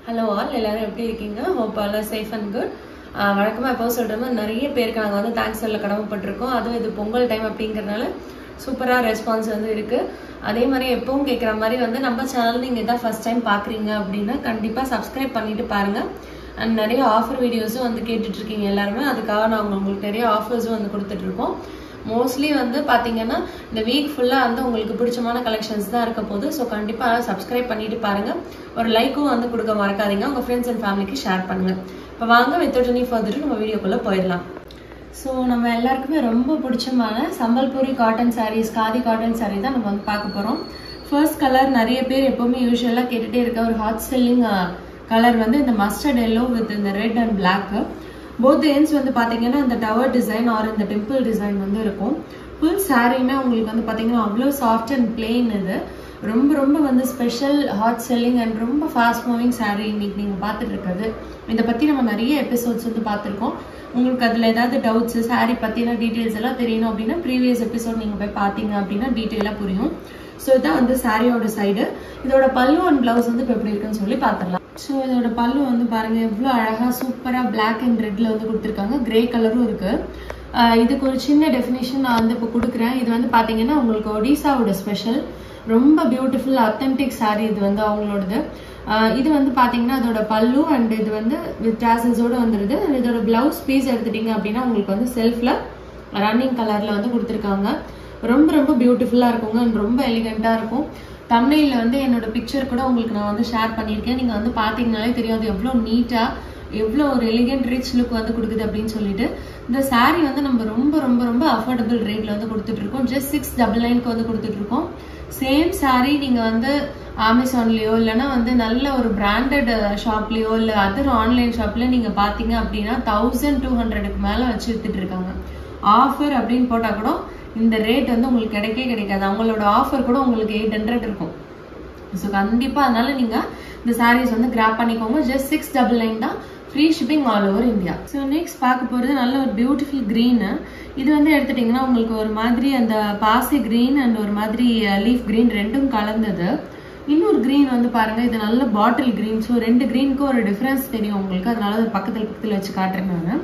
hello all எல்லாரும் எப்படி இருக்கீங்க hope all safe and good வழக்கமாக எப்போ சொல்கிற மாதிரி நிறைய பேருக்கு நாங்கள் வந்து தேங்க்ஸ் சொல்ல கடமைப்பட்டிருக்கோம் அதுவும் இது பொங்கல் டைம் அப்படிங்கிறதுனால சூப்பராக ரெஸ்பான்ஸ் வந்து இருக்குது அதே மாதிரி எப்பவும் கேட்குற மாதிரி வந்து நம்ம சேனல் நீங்கள் இதான் ஃபஸ்ட் டைம் பார்க்குறீங்க அப்படின்னா கண்டிப்பாக சப்ஸ்கிரைப் பண்ணிட்டு பாருங்கள் அண்ட் நிறைய ஆஃபர் வீடியோஸும் வந்து கேட்டுட்ருக்கீங்க எல்லாருமே அதுக்காக நாங்கள் உங்களுக்கு நிறைய ஆஃபர்ஸும் வந்து கொடுத்துட்ருக்கோம் மோஸ்ட்லி வந்து பார்த்தீங்கன்னா இந்த வீக் ஃபுல்லாக வந்து உங்களுக்கு பிடிச்சமான கலெக்ஷன்ஸ் தான் இருக்க போகுது ஸோ கண்டிப்பாக சப்ஸ்கிரைப் பண்ணிட்டு பாருங்கள் ஒரு லைக்கும் வந்து கொடுக்க மறக்காதீங்க உங்கள் ஃப்ரெண்ட்ஸ் அண்ட் ஃபேமிலிக்கு ஷேர் பண்ணுங்கள் இப்போ வாங்க வித்தவுட் எனி ஃபர்தர் நம்ம வீடியோக்குள்ளே போயிடலாம் ஸோ நம்ம எல்லாருக்குமே ரொம்ப பிடிச்சமான சம்பல்பூரி காட்டன் சாரீஸ் காதி காட்டன் சாரீ தான் நம்ம வந்து பார்க்க போகிறோம் ஃபர்ஸ்ட் கலர் நிறைய பேர் எப்போவுமே யூஸ்வலாக கேட்டுகிட்டே இருக்க ஒரு ஹாட் செல்லிங் கலர் வந்து இந்த மஸ்டர்ட் எல்லோ வித் இந்த red and black both ends வந்து பார்த்தீங்கன்னா இந்த டவர் டிசைன் ஆர் இந்த டெம்பிள் டிசைன் வந்து இருக்கும் ஃபுல் சாரீமே உங்களுக்கு வந்து பார்த்தீங்கன்னா அவ்வளோ சாஃப்ட் அண்ட் பிளெயின் இது ரொம்ப ரொம்ப வந்து ஸ்பெஷல் ஹாட் செல்லிங் அண்ட் ரொம்ப ஃபாஸ்ட் மூவிங் சாரீ இன்னைக்கு நீங்கள் பார்த்துட்டு இருக்கிறது இதை பற்றி நம்ம நிறைய எபிசோட்ஸ் வந்து பார்த்துருக்கோம் உங்களுக்கு அதில் ஏதாவது டவுட்ஸ் சாரீ பற்றின டீட்டெயில்ஸ் எல்லாம் தெரியணும் அப்படின்னா ப்ரீவியஸ் எபிசோட் நீங்கள் போய் பார்த்தீங்க அப்படின்னா டீட்டெயிலாக புரியும் ஸோ இதான் வந்து சாரியோட சைடு இதோட பல்லு அண்ட் பிளவுஸ் வந்து இப்போ எப்படி இருக்குன்னு சொல்லி பார்த்துடலாம் ஸோ இதோட பல்லு வந்து பாருங்க எவ்வளோ அழகாக சூப்பராக பிளாக் அண்ட் ரெட்ல வந்து கொடுத்துருக்காங்க கிரே கலரும் இருக்கு இதுக்கு ஒரு சின்ன டெஃபினேஷன் நான் வந்து இப்போ கொடுக்குறேன் இது வந்து பார்த்தீங்கன்னா உங்களுக்கு ஒடிசாவோட ஸ்பெஷல் ரொம்ப பியூட்டிஃபுல் அத்தன்டிக் சாரீ இது வந்து அவங்களோடது இது வந்து பார்த்தீங்கன்னா அதோட பல்லு அண்ட் இது வந்து வித் டாசல்ஸோட வந்துடுது இதோட பிளவுஸ் பீஸ் எடுத்துட்டீங்க அப்படின்னா உங்களுக்கு வந்து செல்ஃபில் ரன்னிங் கலரில் வந்து கொடுத்துருக்காங்க ரொம்ப ரொம்ப பியூட்டிஃபுல்லாக இருக்குங்க அண்ட் ரொம்ப எலிகண்ட்டாக இருக்கும் தமிழில் வந்து என்னோட பிக்சர் கூட உங்களுக்கு நான் வந்து ஷேர் பண்ணியிருக்கேன் நீங்கள் வந்து பார்த்தீங்கனாலே தெரியும் அது எவ்வளோ நீட்டாக எவ்வளோ ஒரு எலிகென்ட் ரிச் லுக் வந்து கொடுக்குது அப்படின்னு சொல்லிட்டு இந்த சாரீ வந்து நம்ம ரொம்ப ரொம்ப ரொம்ப அஃபோர்டபுள் ரேட்ல வந்து கொடுத்துட்டு இருக்கோம் ஜஸ்ட் சிக்ஸ் டபுள் நைன்க்கு வந்து கொடுத்துட்டு இருக்கோம் சேம் சாரீ நீங்கள் வந்து அமேசான்லேயோ இல்லைன்னா வந்து நல்ல ஒரு பிராண்டட் ஷாப்லேயோ இல்லை அதர் ஆன்லைன் ஷாப்பில் நீங்கள் பார்த்தீங்க அப்படின்னா தௌசண்ட் டூ ஹண்ட்ரடுக்கு மேலே வச்சு வித்துட்டு இருக்காங்க ஆஃபர் அப்படின்னு போட்டால் கூட இந்த ரேட் வந்து உங்களுக்கு கிடைக்கவே கிடைக்காது அவங்களோட ஆஃபர் கூட உங்களுக்கு எயிட் ஹண்ட்ரட் இருக்கும் ஸோ கண்டிப்பாக அதனால நீங்கள் இந்த சாரீஸ் வந்து கிராப் பண்ணிக்கோங்க ஜஸ்ட் சிக்ஸ் டபுள் நைன் தான் free shipping all over India so next பார்க்க போகிறது நல்ல ஒரு பியூட்டிஃபுல் க்ரீனு இது வந்து எடுத்துட்டிங்கன்னா உங்களுக்கு ஒரு மாதிரி அந்த பாசி க்ரீன் அண்ட் ஒரு மாதிரி லீஃப் க்ரீன் ரெண்டும் கலந்தது இன்னொரு க்ரீன் வந்து பாருங்கள் இது நல்ல பாட்டில் க்ரீன் ஸோ ரெண்டு க்ரீனுக்கும் ஒரு டிஃப்ரென்ஸ் தெரியும் உங்களுக்கு அதனால அது பக்கத்தில் பக்கத்தில் வச்சு காட்டுறேன் நான்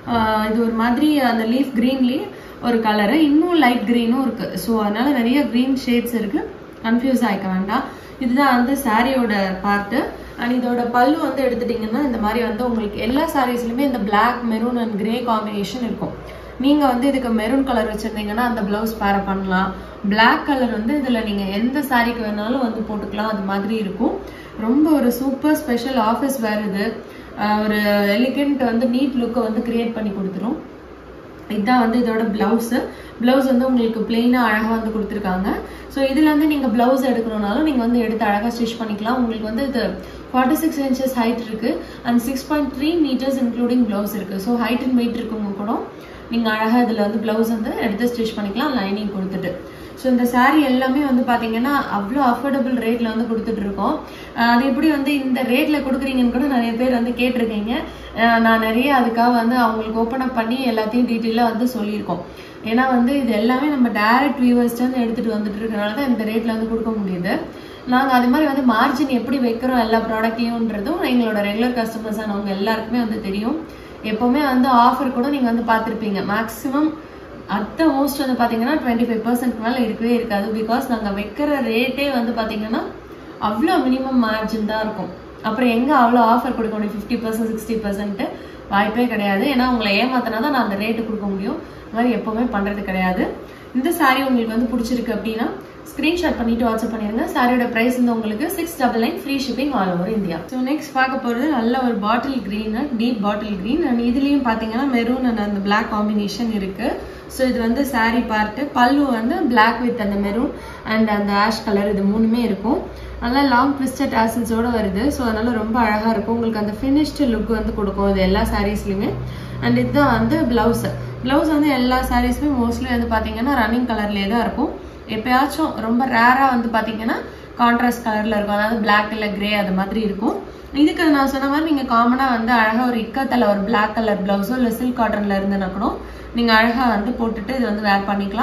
இது ஒரு மாதிரி அந்த லீஃப் க்ரீன்லேயே ஒரு கலரு இன்னும் லைட் க்ரீனும் இருக்குது ஸோ அதனால நிறைய க்ரீன் ஷேட்ஸ் இருக்குது கன்ஃபியூஸ் ஆகிக்க வேண்டாம் இதுதான் வந்து சாரியோட பார்ட்டு அண்ட் இதோட பல்லு வந்து எடுத்துட்டிங்கன்னா இந்த மாதிரி வந்து உங்களுக்கு எல்லா சாரீஸ்லையுமே இந்த black maroon and grey combination இருக்கும் நீங்கள் வந்து இதுக்கு மெரூன் கலர் வச்சுருந்தீங்கன்னா அந்த ப்ளவுஸ் பேர பண்ணலாம் பிளாக் கலர் வந்து இதில் நீங்கள் எந்த சாரீக்கு வேணாலும் வந்து போட்டுக்கலாம் அது மாதிரி இருக்கும் ரொம்ப ஒரு சூப்பர் ஸ்பெஷல் ஆஃபீஸ் வேர் இது ஒரு எலிகென்ட் வந்து நீட் லுக்கை வந்து கிரியேட் பண்ணி கொடுத்துரும் இதுதான் வந்து இதோட பிளவுஸு பிளவுஸ் வந்து உங்களுக்கு பிளெயினாக அழகாக வந்து கொடுத்துருக்காங்க ஸோ இதில் வந்து நீங்கள் பிளவுஸ் எடுக்கணும்னாலும் நீங்கள் வந்து எடுத்து அழகாக ஸ்டிச் பண்ணிக்கலாம் உங்களுக்கு வந்து இது ஃபார்ட்டி சிக்ஸ் இன்ச்சஸ் ஹைட் இருக்குது and six point three metres including blouse இருக்குது ஸோ ஹைட் அண்ட் வெயிட் இருக்கவங்க கூட நீங்கள் அழகாக இதில் வந்து ப்ளவுஸ் வந்து எடுத்து ஸ்டிச் பண்ணிக்கலாம் லைனிங் கொடுத்துட்டு ஸோ இந்த சாரீ எல்லாமே வந்து பார்த்தீங்கன்னா அவ்வளோ அஃபோர்டபுள் ரேட்டில் வந்து கொடுத்துட்ருக்கோம் அது எப்படி வந்து இந்த ரேட்டில் கொடுக்குறீங்கன்னு கூட நிறைய பேர் வந்து கேட்டிருக்கீங்க நான் நிறைய அதுக்காக வந்து அவங்களுக்கு ஓப்பன் அப் பண்ணி எல்லாத்தையும் டீட்டெயிலாக வந்து சொல்லியிருக்கோம் ஏன்னா வந்து இது எல்லாமே நம்ம டேரக்ட் வியூவர்ஸ்ட்டு எடுத்துகிட்டு வந்துட்டு இருக்கனால தான் இந்த ரேட்டில் வந்து கொடுக்க முடியுது நாங்கள் அது மாதிரி வந்து மார்ஜின் எப்படி வைக்கிறோம் எல்லா ப்ராடக்ட்லையும்ன்றதும் எங்களோட ரெகுலர் கஸ்டமர்ஸானவங்க எல்லாருக்குமே வந்து தெரியும் எப்போவுமே வந்து ஆஃபர் கூட நீங்கள் வந்து பார்த்துருப்பீங்க மேக்ஸிமம் அத்த மோஸ்ட் வந்து பார்த்தீங்கன்னா டுவெண்ட்டி ஃபைவ் பர்சன்ட் மேலே இருக்கவே இருக்காது பிகாஸ் நாங்கள் வைக்கிற ரேட்டே வந்து பார்த்தீங்கன்னா அவ்வளோ மினிமம் மார்ஜின் தான் இருக்கும் அப்புறம் எங்கே அவ்வளோ ஆஃபர் கொடுக்க முடியும் ஃபிஃப்டி பர்சன்ட் சிக்ஸ்டி பர்சன்ட்டு வாய்ப்பே கிடையாது ஏன்னா உங்களை ஏமாத்தினா தான் நான் அந்த ரேட்டு கொடுக்க முடியும் அது மாதிரி எப்போவுமே பண்ணுறது கிடையாது இந்த சாரீ உங்களுக்கு வந்து பிடிச்சிருக்கு அப்படின்னா ஸ்க்ரீன்ஷாட் பண்ணிட்டு வாட்ஸ்அப் பண்ணிருங்க சாரியோட பிரைஸ் வந்து உங்களுக்கு six double nine free shipping all over India so next பார்க்க போகிறது நல்ல ஒரு bottle green deep bottle green and இதுலேயும் பார்த்தீங்கன்னா மெரூன் அண்ட் அந்த பிளாக் காம்பினேஷன் இருக்குது ஸோ இது வந்து சாரீ பார்ட்டு பல்லு வந்து பிளாக் வித் அந்த மெரூன் அண்ட் அந்த ஆஷ் கலர் இது மூணுமே இருக்கும் நல்லா லாங் ட்விஸ்டட் ஆசில்ஸோட வருது ஸோ அதனால ரொம்ப அழகாக இருக்கும் உங்களுக்கு அந்த ஃபினிஷ்டு லுக் வந்து கொடுக்கும் இது எல்லா சாரீஸ்லையுமே அண்ட் இதுதான் வந்து ப்ளவுஸ் ப்ளவுஸ் வந்து எல்லா சாரீஸுமே மோஸ்ட்லி வந்து பார்த்தீங்கன்னா ரன்னிங் கலர்லேயே தான் இருக்கும் எப்பயாச்சும் ரொம்ப ரேராக வந்து பார்த்தீங்கன்னா கான்ட்ராஸ்ட் கலரில் இருக்கும் அதாவது பிளாக் இல்லை கிரே அது மாதிரி இருக்கும் இதுக்கு நான் சொன்ன மாதிரி நீங்கள் காமனாக வந்து அழகாக ஒரு இக்கத்தில் ஒரு பிளாக் கலர் ப்ளவுஸோ இல்லை சில்க் காட்டனில் இருந்துன்னா கூட நீங்கள் அழகாக வந்து போட்டுட்டு இது வந்து வேர் பண்ணிக்கலாம்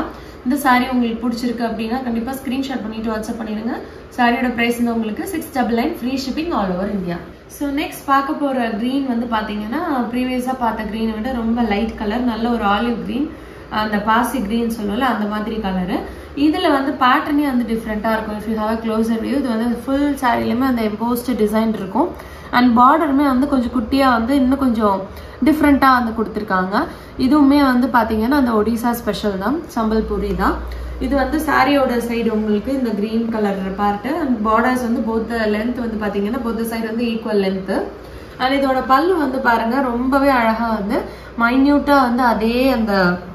இந்த saree உங்களுக்கு பிடிச்சிருக்கு அப்படின்னா கண்டிப்பாக ஸ்க்ரீன்ஷாட் பண்ணிட்டு வாட்ஸ்அப் பண்ணிடுங்க சாரியோட ப்ரைஸ் வந்து உங்களுக்கு six double nine free shipping all over India so next பார்க்க போகிற க்ரீன் வந்து பார்த்தீங்கன்னா ப்ரீவியஸாக பார்த்த க்ரீனை விட ரொம்ப லைட் கலர் நல்ல ஒரு ஆலிவ் க்ரீன் அந்த பாசி க்ரீன் சொல்லல அந்த மாதிரி கலரு இதில் வந்து பேட்டர்னே வந்து டிஃப்ரெண்ட்டாக இருக்கும் if you have closer view இது வந்து ஃபுல் சாரிலையுமே அந்த எம்போஸ்ட் டிசைன் இருக்கும் அண்ட் பார்டருமே வந்து கொஞ்சம் குட்டியாக வந்து இன்னும் கொஞ்சம் டிஃப்ரெண்ட்டாக வந்து கொடுத்துருக்காங்க இதுவுமே வந்து பார்த்தீங்கன்னா அந்த ஒடிசா ஸ்பெஷல் தான் சம்பல்பூரி தான் இது வந்து சாரியோட சைடு உங்களுக்கு இந்த green colour part and borders வந்து போத்த லென்த் வந்து பார்த்தீங்கன்னா போத்த சைடு வந்து ஈக்குவல் லென்த்து அண்ட் இதோட பல்லு வந்து பாருங்க ரொம்பவே அழகாக வந்து மைன்யூட்டாக வந்து அதே அந்த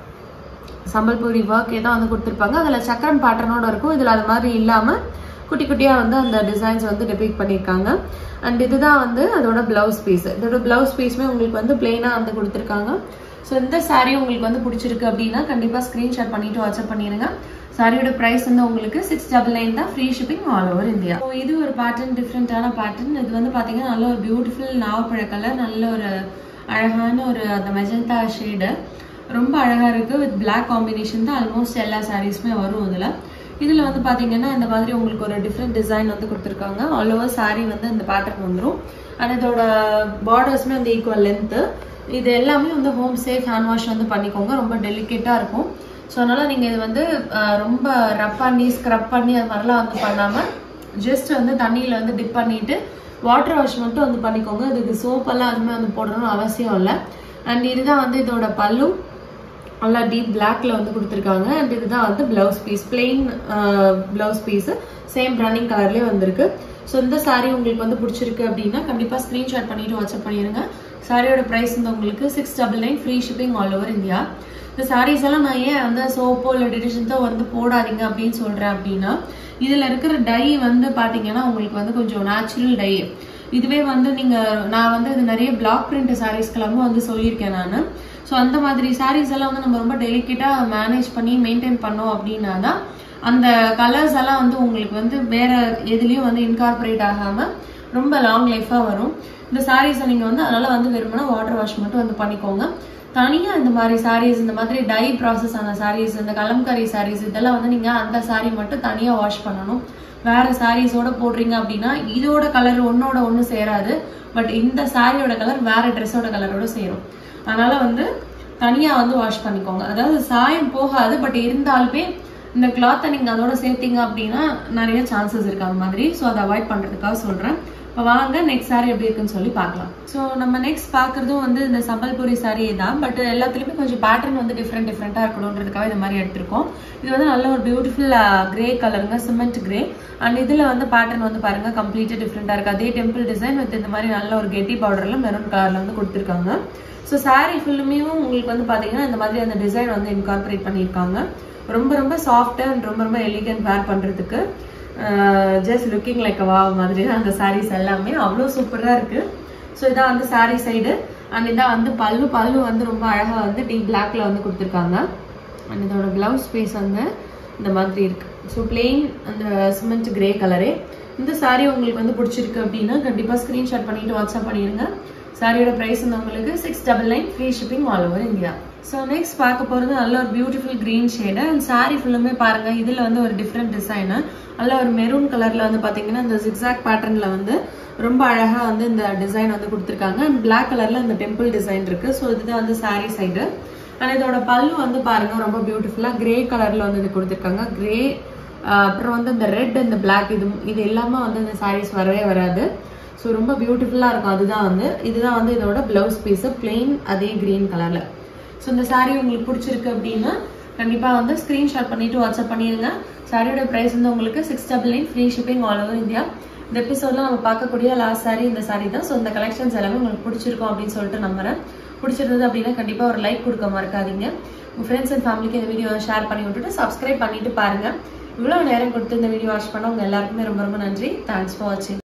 சம்பல்பூரி ஒர்க் ஏதோ வந்து கொடுத்துருப்பாங்க அதில் சக்கரம் பேட்டர்னோட இருக்கும் இதில் அது மாதிரி இல்லாமல் குட்டி குட்டியாக வந்து அந்த டிசைன்ஸ் வந்து டெபிக் பண்ணியிருக்காங்க அண்ட் இதுதான் வந்து அதோட பிளவுஸ் பீஸ் இதோட பிளவுஸ் பீஸுமே உங்களுக்கு வந்து பிளெயினாக வந்து கொடுத்துருக்காங்க ஸோ இந்த saree உங்களுக்கு வந்து பிடிச்சிருக்கு அப்படின்னா கண்டிப்பாக ஸ்க்ரீன்ஷாட் பண்ணிட்டு வாட்ஸ்அப் பண்ணிடுங்க சாரியோட ப்ரைஸ் வந்து உங்களுக்கு சிக்ஸ் டபுள் நைன் தான் free shipping all over India so இது ஒரு பேட்டர்ன் டிஃப்ரெண்ட்டான பேட்டர்ன் இது வந்து பார்த்தீங்கன்னா நல்ல ஒரு பியூட்டிஃபுல் நாவப்பழ கலர் நல்ல ஒரு அழகான ஒரு அந்த மெஜந்தா ஷேடு ரொம்ப அழகாக இருக்குது வித் Black காம்பினேஷன் தான் ஆல்மோஸ்ட் எல்லா சாரீஸுமே வரும் இதில் இதில் வந்து பார்த்தீங்கன்னா இந்த மாதிரி உங்களுக்கு ஒரு டிஃப்ரெண்ட் டிசைன் வந்து கொடுத்துருக்காங்க ஆல் ஓவர் saree வந்து இந்த பேட்டர்ன் வந்துடும் அண்ட் இதோட பார்டர்ஸுமே வந்து ஈக்குவல் லென்த்து இது எல்லாமே வந்து ஹோம் சேஃப் ஹேண்ட் வாஷ் வந்து பண்ணிக்கோங்க ரொம்ப டெலிகேட்டாக இருக்கும் ஸோ அதனால் நீங்கள் இது வந்து அஹ், ரொம்ப ரப் பண்ணி ஸ்க்ரப் பண்ணி அது மாதிரிலாம் வந்து பண்ணாமல் ஜஸ்ட் வந்து தண்ணியில் வந்து டிப் பண்ணிட்டு வாட்டர் வாஷ் மட்டும் வந்து பண்ணிக்கோங்க இதுக்கு சோப்பெல்லாம் அதுவுமே வந்து போடணும்னு அவசியம் இல்லை அண்ட் இதுதான் வந்து இதோட பல்லு நல்லா டீப் பிளாக்ல வந்து கொடுத்துருக்காங்க அண்ட் இதுதான் வந்து blouse piece plain blouse piece same running கலர்லேயே வந்திருக்கு ஸோ இந்த saree உங்களுக்கு வந்து பிடிச்சிருக்கு அப்படின்னா கண்டிப்பாக ஸ்க்ரீன்ஷாட் பண்ணிட்டு வாட்ஸ்அப் பண்ணிடுங்க சாரியோட ப்ரைஸ் வந்து உங்களுக்கு six double nine free shipping all over India இந்த sarees எல்லாம் நான் ஏன் வந்து சோப்போ இல்லை டிடர்ஜென்ட்டோ வந்து போடாதீங்க அப்படின்னு சொல்கிறேன் அப்படின்னா இதில் இருக்கிற டை வந்து பார்த்தீங்கன்னா உங்களுக்கு வந்து கொஞ்சம் நேச்சுரல் டை இதுவே வந்து நீங்கள் நான் வந்து இது நிறைய பிளாக் பிரிண்ட் சாரீஸ்க்கெல்லாமும் வந்து சொல்லியிருக்கேன் நான் ஸோ அந்த மாதிரி சாரீஸ் எல்லாம் வந்து நம்ம ரொம்ப டெலிகேட்டாக மேனேஜ் பண்ணி மெயின்டைன் பண்ணோம் அப்படின்னா தான் அந்த கலர்ஸ் எல்லாம் வந்து உங்களுக்கு வந்து வேற எதுலேயும் வந்து இன்கார்பரேட் ஆகாமல் ரொம்ப லாங் லைஃபாக வரும் இந்த சாரீஸை நீங்கள் வந்து அதனால் வந்து வெறுமனா வாட்டர் வாஷ் மட்டும் வந்து பண்ணிக்கோங்க தனியாக இந்த மாதிரி சாரீஸ் இந்த மாதிரி டை ப்ராசஸ் ஆன சாரீஸ் இந்த கலம்கரி சாரீஸ் இதெல்லாம் வந்து நீங்கள் அந்த சாரீ மட்டும் தனியாக வாஷ் பண்ணணும் வேற சாரீஸோட போடுறீங்க அப்படின்னா இதோட கலர் ஒன்னோட ஒன்று சேராது பட் இந்த சாரியோட கலர் வேற ட்ரெஸ்ஸோட கலரோட சேரும் அதனால வந்து தனியாக வந்து வாஷ் பண்ணிக்கோங்க அதாவது சாயம் போகாது பட் இருந்தாலுமே இந்த கிளாத்தை நீங்கள் அதோட சேர்த்தீங்க அப்படின்னா நிறைய சான்சஸ் இருக்கு அந்த மாதிரி ஸோ அதை அவாய்ட் பண்ணுறதுக்காக சொல்கிறேன் இப்போ வாங்க நெக்ஸ்ட் saree எப்படி இருக்குன்னு சொல்லி பார்க்கலாம் ஸோ நம்ம நெக்ஸ்ட் பார்க்குறதும் வந்து இந்த சம்பல்புரி saree தான் பட் எல்லாத்துலேயுமே கொஞ்சம் பேட்டர்ன் வந்து டிஃப்ரெண்ட் டிஃப்ரெண்ட்டாக இருக்கணுன்றதுக்காக இந்த மாதிரி எடுத்திருக்கோம் இது வந்து நல்ல ஒரு பியூட்டிஃபுல் கிரே கலருங்க சிமெண்ட் கிரே அண்ட் இதில் வந்து பேட்டர்ன் வந்து பாருங்க கம்ப்ளீட்டாக டிஃப்ரெண்ட்டாக இருக்குது அதே டெம்பிள் டிசைன் வித் இந்த மாதிரி நல்ல ஒரு கெட்டி பார்டரில் மெரூன் கலரில் வந்து கொடுத்துருக்காங்க ஸோ saree ஃபுல்லுமே உங்களுக்கு வந்து பார்த்தீங்கன்னா இந்த மாதிரி அந்த டிசைன் வந்து இன்கார்பரேட் பண்ணியிருக்காங்க ரொம்ப ரொம்ப சாஃப்ட் அண்ட் ரொம்ப ரொம்ப எலிகன்ட் வேர் பண்ணுறதுக்கு ஜஸ்ட் லுக்கிங் லைக் வா மாதிரி தான் அந்த சாரீஸ் எல்லாமே அவ்வளோ சூப்பராக இருக்குது ஸோ இதான் வந்து saree சைடு அண்ட் இதான் வந்து பல்லு பல்லு வந்து ரொம்ப அழகாக வந்து டீப் பிளாக்ல வந்து கொடுத்துருக்காங்க அண்ட் இதோட பிளவுஸ் பீஸ் வந்து இந்த மாதிரி இருக்கு ஸோ பிளெயின் அந்த சிமெண்ட் கிரே கலரே இந்த saree உங்களுக்கு வந்து பிடிச்சிருக்கு அப்படின்னா கண்டிப்பாக ஸ்க்ரீன்ஷாட் பண்ணிட்டு வாட்ஸ்அப் பண்ணிடுங்க சாரியோட ப்ரைஸ் வந்து உங்களுக்கு six double nine free shipping all over India so next பார்க்க போகிறது நல்ல ஒரு beautiful green shade and saree ஃபுல்லுமே பாருங்கள் இதில் வந்து ஒரு டிஃப்ரெண்ட் டிசைனு நல்ல ஒரு மெரூன் கலரில் வந்து பார்த்தீங்கன்னா இந்த ஜிக்ஸாக் பேட்டர்னில் வந்து ரொம்ப அழகாக வந்து இந்த டிசைன் வந்து கொடுத்துருக்காங்க அண்ட் Black கலரில் இந்த டெம்பிள் டிசைன் இருக்குது ஸோ இதுதான் வந்து saree சைடு அண்ட் இதோட பல்லு வந்து பாருங்க ரொம்ப பியூட்டிஃபுல்லாக கிரே கலரில் வந்து இது கொடுத்துருக்காங்க கிரே அப்புறம் வந்து இந்த ரெட் இந்த Black இது இது எல்லாமே வந்து இந்த sarees வரவே வராது ஸோ ரொம்ப பியூட்டிஃபுல்லாக இருக்கும் அதுதான் வந்து இதுதான் வந்து இதோட பிளவுஸ் பீஸு பிளெயின் அதே கிரீன் கலரில் ஸோ இந்த saree உங்களுக்கு பிடிச்சிருக்கு அப்படின்னா கண்டிப்பாக வந்து ஸ்க்ரீன்ஷாட் பண்ணிட்டு வாட்ஸ்அப் பண்ணிடுங்க சாரியோட ப்ரைஸ் வந்து உங்களுக்கு six double nine free shipping all over India இந்த எபிசோட்ல நம்ம பார்க்கக்கூடிய லாஸ்ட் saree இந்த saree தான் ஸோ இந்த கலெக்ஷன்ஸ் எல்லாமே உங்களுக்கு பிடிச்சிருக்கும் அப்படின்னு சொல்லிட்டு நம்புறேன் பிடிச்சிருந்தது அப்படின்னா கண்டிப்பாக ஒரு லைக் கொடுக்க மறக்காதீங்க உங்கள் ஃப்ரெண்ட்ஸ் அண்ட் ஃபேமிலிக்கு இந்த வீடியோ ஷேர் பண்ணி விட்டுட்டு சப்ஸ்கிரைப் பண்ணிட்டு பாருங்க இவ்வளோ நேரம் கொடுத்து இந்த வீடியோ வாட்ச் பண்ண உங்க எல்லாருக்குமே ரொம்ப ரொம்ப நன்றி தேங்க்ஸ் ஃபார் வாட்சிங்